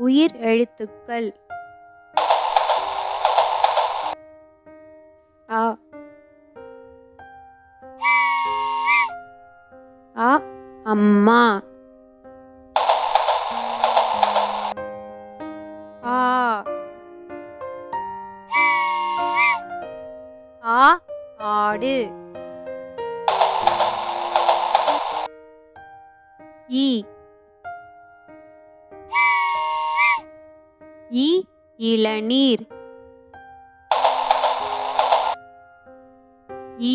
உயிர் எழுத்துக்கள் அ அ அம்மா ஆ ஆ ஆடு ஈ ஈ இளநீர் ஈ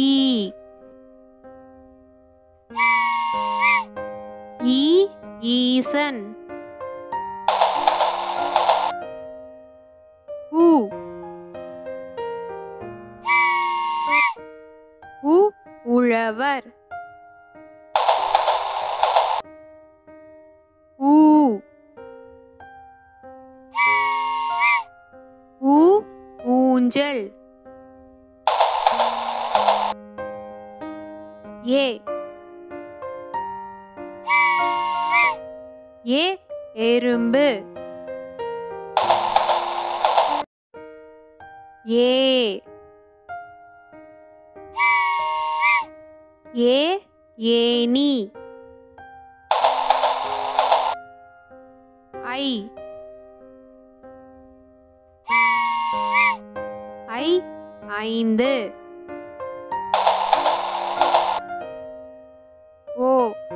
ஈ ஈசன் உ உ உழவர் ஊ ஊ ஊஞ்சல் ஏ ஏ எறும்பு ஏ ஏ ஏனி ஐ ஐ ஐந்து ஓ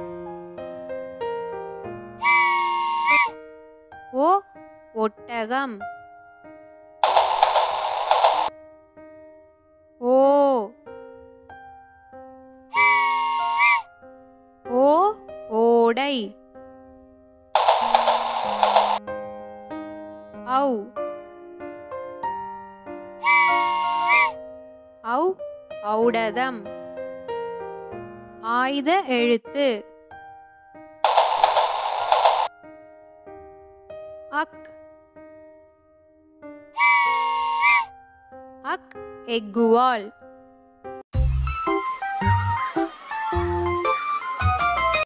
ஓ ஒட்டகம் ஓ ஓ ஓடை ஔ ஔ ஔடதம் ஆயுத எழுத்து அக் அக் எக்குவால்